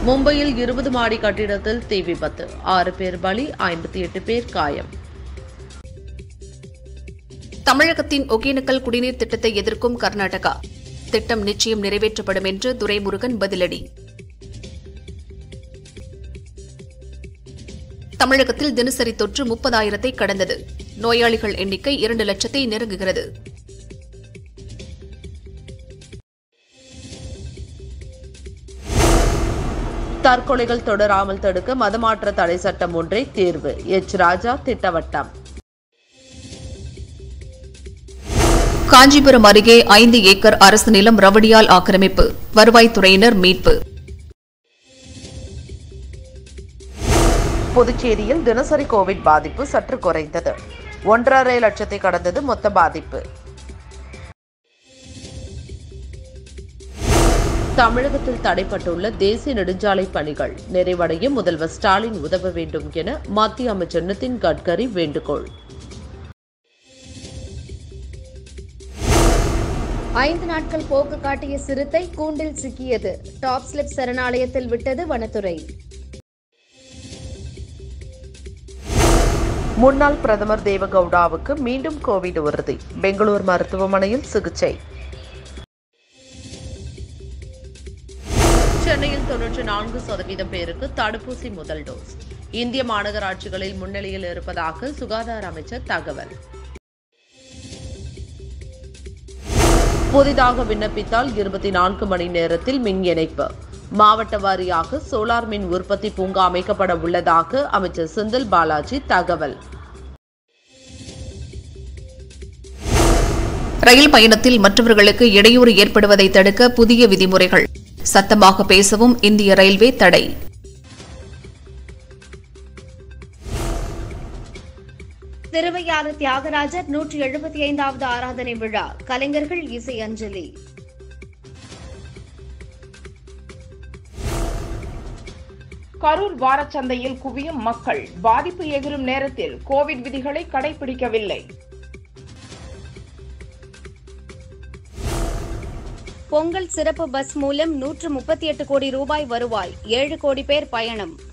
மும்பையில் இருபது மாடி கட்டிடத்தில் தீ விபத்து ஆறு பேர் பலி ஐம்பத்தி எட்டு பேர் காயம் தமிழகத்தின் ஒகேனக்கல் குடிநீர் திட்டத்தை எதிர்க்கும் கர்நாடகா திட்டம் நிச்சயம் நிறைவேற்றப்படும் என்று துரைமுருகன் பதிலடி தமிழகத்தில் தினசரி தொற்று முப்பதாயிரத்தை கடந்தது நோயாளிகள் எண்ணிக்கை இரண்டு லட்சத்தை நெருங்குகிறது தற்கொலைகள் தொடராமல் தடுக்க மதமாற்ற தடை சட்டம் ஒன்றே தீர்வு எச் ராஜா திட்டவட்டம் காஞ்சிபுரம் அருகே ஐந்து ஏக்கர் அரசு நிலம் ரவடியால் ஆக்கிரமிப்பு வருவாய்த்துறையினர் மீட்பு புதுச்சேரியில் தினசரி கோவிட் பாதிப்பு சற்று குறைந்தது ஒன்றரை லட்சத்தை கடந்தது மொத்த பாதிப்பு தமிழகத்தில் தடைப்பட்டுள்ள தேசிய நெடுஞ்சாலை பணிகள் நிறைவடைய முதல்வர் ஸ்டாலின் உதவ வேண்டும் என மத்திய அமைச்சர் நிதின் கட்கரி வேண்டுகோள் ஐந்து நாட்கள் போக்கு காட்டிய சிறுத்தை கூண்டில் சிக்கியது டாப் ஸ்லிப் சரணாலயத்தில் விட்டது வனத்துறை முன்னாள் பிரதமர் தேவகவுடாவுக்கு மீண்டும் கோவிட் உறுதி பெங்களூர் மருத்துவமனையில் சிகிச்சை சென்னையில் தொன்னூற்றி நான்கு சதவீதம் பேருக்கு தடுப்பூசி முதல் டோஸ் இந்திய மாநகராட்சிகளில் முன்னிலையில் இருப்பதாக சுகாதார அமைச்சர் தகவல் புதிதாக விண்ணப்பித்தால் இருபத்தி நான்கு மணி நேரத்தில் மின் இணைப்பு மாவட்ட வாரியாக சோலார் மின் உற்பத்தி பூங்கா அமைக்கப்பட உள்ளதாக அமைச்சர் செந்தில் பாலாஜி தகவல் ரயில் பயணத்தில் மற்றவர்களுக்கு இடையூறு ஏற்படுவதை தடுக்க புதிய விதிமுறைகள் சத்தமாக பேசவும் இந்திய ரயில்வே தடை திருவையாறு தியாகராஜர் நூற்றி எழுபத்தி ஐந்தாவது ஆராதனை விழா கலைஞர்கள் இசை அஞ்சலி கரூர் வாரச்சந்தையில் குவியும் மக்கள் பாதிப்பு எகிரும் நேரத்தில் கோவிட் விதிகளை கடைபிடிக்கவில்லை பொங்கல் சிறப்பு பஸ் மூலம் நூற்று முப்பத்தி எட்டு கோடி ரூபாய் வருவாய் ஏழு கோடி பேர் பயணம்